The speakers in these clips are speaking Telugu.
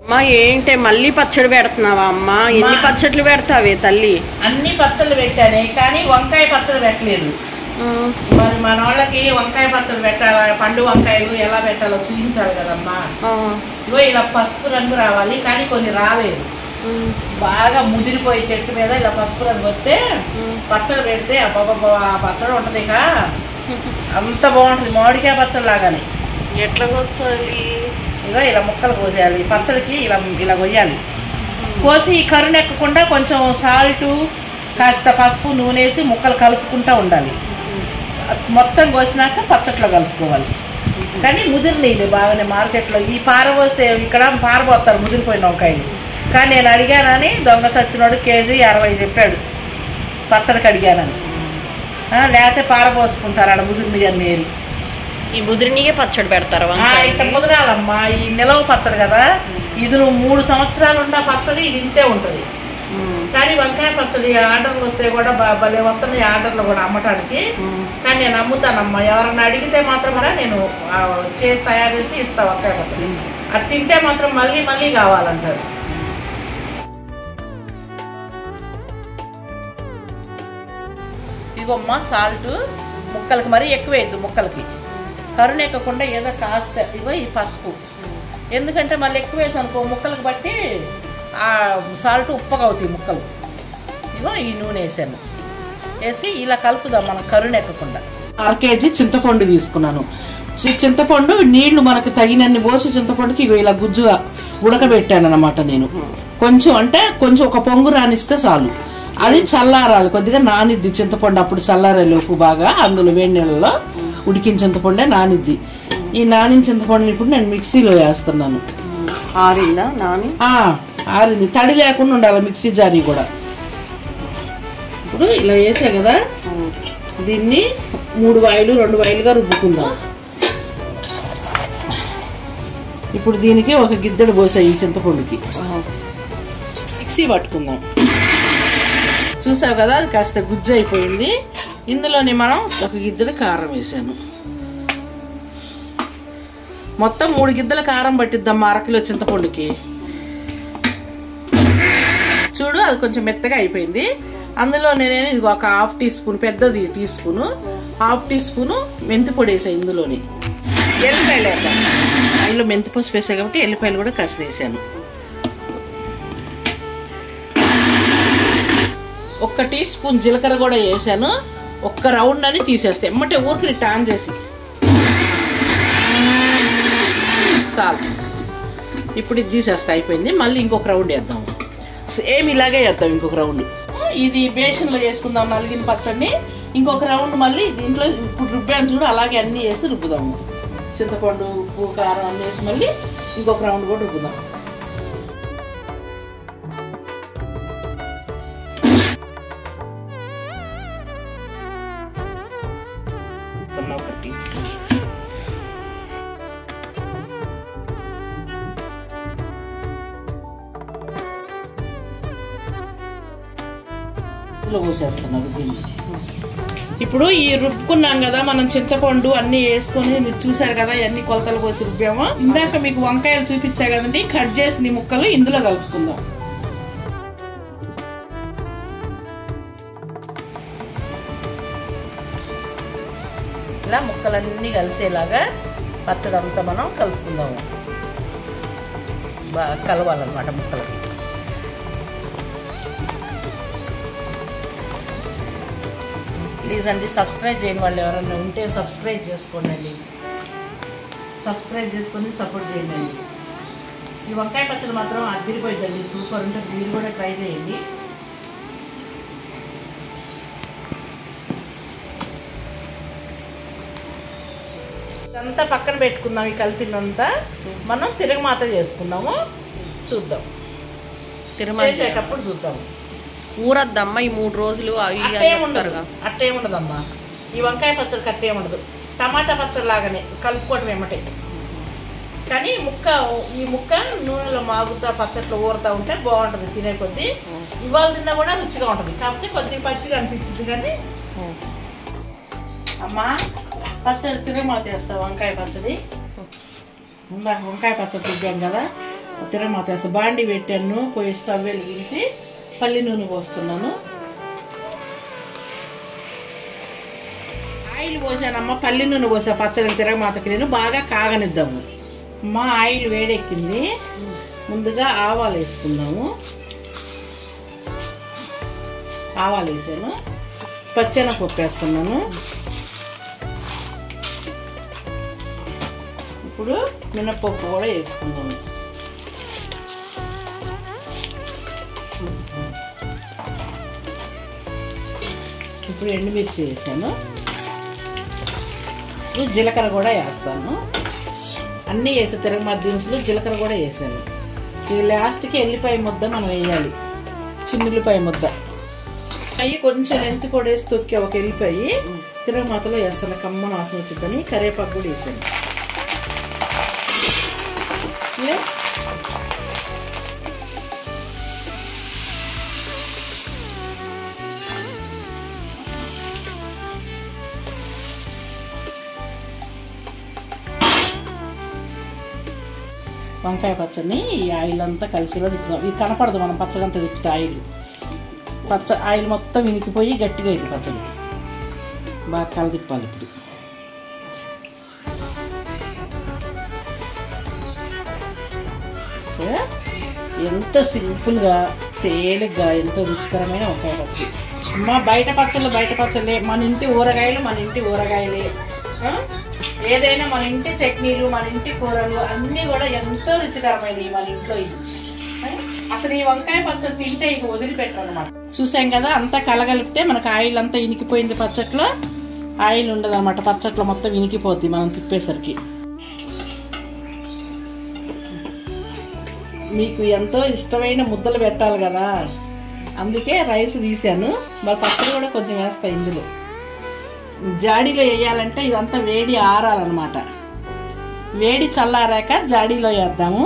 అమ్మా ఏంటి మళ్ళీ పచ్చడి పెడుతున్నావా అమ్మా ఎన్ని మా- పచ్చట్లు పెడతావే తల్లి అన్ని పచ్చళ్ళు పెట్టాను కానీ వంకాయ పచ్చడి పెట్టలేదు మరి మన వాళ్ళకి వంకాయ పచ్చడి పెట్టాలా పండు వంకాయలు ఎలా పెట్టాలో చూపించాలి కదమ్మా ఇగో ఇలా పసుపు రంగు రావాలి కానీ కొన్ని రాలేదు బాగా ముదిరిపోయి చెట్టు మీద ఇలా పసుపు రంగు వస్తే పచ్చడి పెడితే అబ్బాబ్బా ఆ పచ్చడి ఉంటది ఇక అంత బాగుంటుంది మామిడికాయ పచ్చడి లాగానే ఎట్లా వస్తుంది ఇగో ఇలా ముక్కలు కోసేయాలి పచ్చడికి ఇలా ఇలా కొయ్యాలి కోసి ఈ కరుణ ఎక్కకుండా కొంచెం సాల్ట్ కాస్త పసుపు నూనె వేసి ముక్కలు కలుపుకుంటూ ఉండాలి మొత్తం కోసినాక పచ్చట్లో కలుపుకోవాలి కానీ ముదిరినీళ్ళు బాగానే మార్కెట్లో ఈ పారబోస్తే ఇక్కడ పారబోస్తారు ముదిరిపోయిన వంకాయలు కానీ నేను అడిగానని దొంగ సచ్చినోడు కేజీ అరవై చెప్పాడు పచ్చడికి అడిగానని ఆ, లేకపోతే పారబోసుకుంటారు ఆడ ముదిరిని అని ఏరి ఈ ముదిరినిగే పచ్చడి పెడతారా ఆ, వంకాయకి? ఇట్ట ముదరాలమ్మా ఈ నిలవ పచ్చడి కదా ఇది నువ్వు మూడు సంవత్సరాలు ఉన్న పచ్చడి ఇది ఇంతే ఉంటుంది ఉమ్. కానీ వంకాయ పచ్చడి ఆర్డర్లు వస్తే కూడా బ- భలే వస్తున్నాయి ఆర్డర్లు కూడా అమ్మటానికి ఉమ్. కానీ నేను అమ్ముతానమ్మా ఎవరన్నా అడిగితే మాత్రం కూడా నేను ఆ, చేసి తయారు చేసి ఇస్తా వంకాయ పచ్చడి అది తింటే మాత్రం మళ్ళీ మళ్ళీ కావాలంటారు ఇదిగోమ్మా సాల్ట్ ముక్కలకి మరీ ఎక్కువ వేయద్దు ముక్కలకి కరుణ ఎక్కకుండా ఏదో కాస్త ఇగో ఈ పసుపు ఎందుకంటే మళ్ళీ ఎక్కువ వేసి అనుకో ముక్కలకు బట్టి ఆ సాల్ట్ ఉప్పగా అవుతాయి ముక్కలు ఇగో ఈ నూనె వేసాను వేసి ఇలా కలుపుదాం మనం కరుణ ఎక్కకుండా అర కేజీ చింతపండు తీసుకున్నాను చి- చింతపండు నీళ్లు మనకు తగినన్ని పోసి చింతపండుకి ఇగో ఇలా గుజ్జుగా ఉడకబెట్టాను అనమాట నేను కొంచెం అంటే కొంచెం ఒక పొంగు రానిస్తే చాలు అది చల్లారాలి కొద్దిగా నానిద్ది చింతపండు అప్పుడు చల్లారే లోపు బాగా అందులో వేడి నీళ్ళలో ఉడికిన చింతపండే నానిద్ది ఈ నానిన చింతపండుని ఇప్పుడు నేను మిక్సీలో వేస్తున్నాను ఆరిందా నాని ఆ, ఆరింది తడి లేకుండా ఉండాలి మిక్సీ జారీ కూడా ఇప్పుడు ఇలా వేసా కదా దీన్ని మూడు వాయిలు రెండు వాయిలుగా రుబ్బుకుందాం ఇప్పుడు దీనికి ఒక గిద్దెడు పోసాయి ఈ చింతపండుకి మిక్సీ పట్టుకుందాం చూసావు కదా అది కాస్త గుజ్జు అయిపోయింది ఇందులోని మనం ఒక గిద్దెడు కారం వేసాను మొత్తం మూడు గిద్దెల కారం పట్టిద్దాం అరకిలో చింతపండుకి చూడు అది కొంచెం మెత్తగా అయిపోయింది అందులో నేను ఇది ఒక హాఫ్ టీ స్పూన్ పెద్దది teaspoon half teaspoon మెంతి పొడి వేసాను ఇందులోని ఎల్లిపాయలు వేద్దాం అందులో మెంతి పసుపు వేసా కాబట్టి ఎల్లిపాయలు కూడా కాస్త వేసాను ఒక్క టీ స్పూన్ జీలకర్ర కూడా వేసాను ఒక్క రౌండ్ అని తీసేస్తే ఎమ్మటే ఊరికి టాన్ చేసి చాలు ఇప్పుడు ఇది తీసేస్తే అయిపోయింది మళ్ళీ ఇంకొక రౌండ్ వేద్దాం సేమ్ ఇలాగే వేద్దాం ఇంకొక రౌండ్ ఇది బేషన్లో వేసుకుందాం నలిగిన పచ్చడిని ఇంకొక రౌండ్ మళ్ళీ దీంట్లో ఇప్పుడు రుబ్బాను చూడు అలాగే అన్నీ వేసి రుబ్బుదాము చింతపండు ఉప్పు కారం అన్నీ వేసి మళ్ళీ ఇంకొక రౌండ్ కూడా రుబ్బుదాం ఒక టీ స్పూన్ ఇందులో పోసేస్తున్నారు దీన్ని ఇప్పుడు ఈ రుబ్బుకున్నాం కదా మనం చింతపండు అన్ని వేసుకొని మీరు చూసారు కదా ఇవన్నీ కొలతలు పోసి రుబ్బాము ఇందాక మీకు వంకాయలు చూపించా కదండి కట్ చేసిన ఈ ముక్కలు ఇందులో కలుపుకుందాం ఇలా ముక్కలన్నీ కలిసేలాగా పచ్చడి అంతా మనం కలుపుకుందాము బాగా కలవాలన్నమాట ముక్కలకి ప్లీజ్ అండి సబ్స్క్రైబ్ చేయని వాళ్ళు ఎవరైనా ఉంటే సబ్స్క్రైబ్ చేసుకోండి అండి సబ్స్క్రైబ్ చేసుకొని సపోర్ట్ చేయండి అండి ఈ వంకాయ పచ్చడి మాత్రం అదిరిపోయిందండి సూపర్ ఉంటుంది మీరు కూడా ట్రై చేయండి ఇదంతా పక్కన పెట్టుకుందాం ఈ కలిపినంతా మనం తిరగమాత చేసుకుందాము చూద్దాం తిరుమల చేసేటప్పుడు చూద్దాం ఊరద్దమ్మా ఈ మూడు రోజులు అవి అని అట్టే ఉండదు చెప్తారుగా అట్టే ఉండదమ్మా ఈ వంకాయ పచ్చడి కట్టే ఉండదు టమాటా పచ్చడి లాగానే కలుపుకోవడం ఏమటే కానీ ముక్క ఈ ముక్క నూనెలో మాగుతా పచ్చట్లో ఊరుతా ఉంటే బాగుంటుంది తినే కొద్దీ ఇవాళ తిన్నా కూడా రుచిగా ఉంటుంది కాకపోతే కొద్దిగా పచ్చిగా అనిపించింది కానీ అమ్మా పచ్చడి తిరగమాత వేస్తా వంకాయ పచ్చడి ఇందాక వంకాయ పచ్చడి తిరిగాం కదా తిరగమాత వేస్తా బాండి పెట్టాను పోయి స్టవ్ వెలిగించి పల్లి నూనె పోస్తున్నాను ఆయిల్ పోసానమ్మ పల్లి నూనె పోసా పచ్చడి తిరగమాతకి నేను బాగా కాగనిద్దాము అమ్మ ఆయిల్ వేడెక్కింది ముందుగా ఆవాలు వేసుకుందాము ఆవాలు వేసాను పచ్చెనపప్పు వేస్తున్నాను ఇప్పుడు మినప్పప్పు కూడా వేసుకుందాము ఇప్పుడు ఎండుమిర్చి వేసాను ఇప్పుడు జీలకర్ర కూడా వేస్తాను అన్నీ వేసి తిరగమా దినుసులు జీలకర్ర కూడా వేసాను ఈ లాస్ట్కి ఎల్లిపాయ ముద్ద మనం వేయాలి చిన్నుల్లిపాయ ముద్ద అవి కొంచెం ఎంత కూడా వేసి తొక్కి ఒక ఎల్లిపాయి తిరగమాతలో వేస్తాను కమ్మ వాసన వచ్చిందని కరివేపాకు కూడా వేసాను లే. వంకాయ పచ్చడిని ఈ ఆయిల్ అంతా కలిసిలో తిప్పుదాం ఇది కనపడదు మనం పచ్చడి అంతా తిప్పితే ఆయిల్ పచ్చ ఆయిల్ మొత్తం వినికిపోయి గట్టిగా అయింది పచ్చడి బాగా కల తిప్పాలి ఇప్పుడు సో ఎంత సింపుల్గా తేలిగ్గా ఎంతో రుచికరమైన వంకాయ పచ్చడి అమ్మ బయట పచ్చళ్ళు బయట పచ్చళ్ళే మన ఇంటి ఊరగాయలు మన ఇంటి ఊరగాయలే ఆ? ఏదైనా మన ఇంటి చట్నీలు మన ఇంటి కూరలు అన్నీ కూడా ఎంతో రుచికరమైనవి మన ఇంట్లో ఇవి ఆ? అసలు ఈ వంకాయ పచ్చడి తింటే ఇక వదిలిపెట్టరు అనమాట చూసాం కదా అంతా కలగలిపితే మనకు ఆయిల్ అంతా ఇనికిపోయింది పచ్చట్లో ఆయిల్ ఉండదు అనమాట పచ్చట్లో మొత్తం ఇనికిపోద్ది మనం తిప్పేసరికి మీకు ఎంతో ఇష్టమైన ముద్దలు పెట్టాలి కదా అందుకే రైస్ తీసాను మరి పచ్చడి కూడా కొంచెం వేస్తా ఇందులో జాడీలో వేయాలంటే ఇదంతా వేడి ఆరాలన్నమాట వేడి చల్లారాక జాడీలో వేద్దాము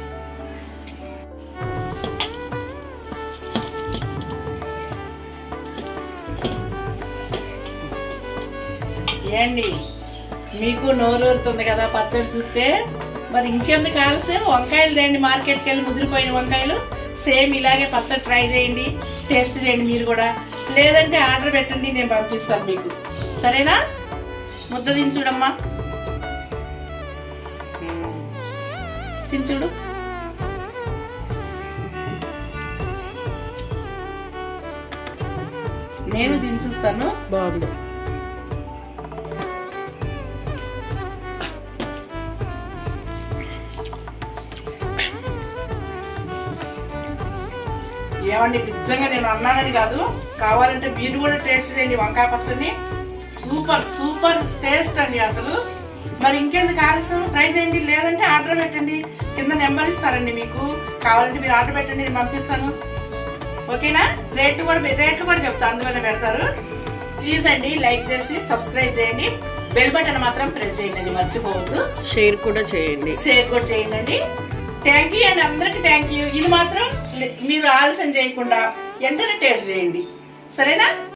ఏండి మీకు నోరూరుతుంది కదా పచ్చడి చూస్తే మరి ఇంకెందుకు ఆలస్యం వంకాయలు తేండి మార్కెట్కి వెళ్ళి ముదిరిపోయిన వంకాయలు సేమ్ ఇలాగే పచ్చడి ట్రై చేయండి టేస్ట్ చేయండి మీరు కూడా లేదంటే ఆర్డర్ పెట్టండి నేను పంపిస్తాను మీకు సరేనా ముద్ద దించుడమ్మా తినచుడు నేను దించుస్తాను బాగుంది ఏమండి నిజంగా నేను అన్నానని కాదు కావాలంటే మీరు కూడా టేస్ట్ చేయండి వంకాయ పచ్చడిని సూపర్ సూపర్ టేస్ట్ అండి అసలు మరి ఇంకెందుకు ఆలస్యం ట్రై చేయండి లేదంటే ఆర్డర్ పెట్టండి కింద నెంబర్ ఇస్తారండి మీకు కావాలంటే మీరు ఆర్డర్ పెట్టండి నేను పంపిస్తాను ఓకేనా రేట్ కూడా రేట్లు కూడా చెప్తా అందులోనే పెడతారు ప్లీజ్ అండి లైక్ చేసి సబ్స్క్రైబ్ చేయండి బెల్ బటన్ మాత్రం ప్రెస్ చేయండి మర్చిపోవద్దు షేర్ కూడా చేయండి షేర్ కూడా చేయండి థ్యాంక్ యూ అండి అందరికి థ్యాంక్ యూ ఇది మాత్రం మీరు ఆలస్యం చేయకుండా వెంటనే టేస్ట్ చేయండి సరేనా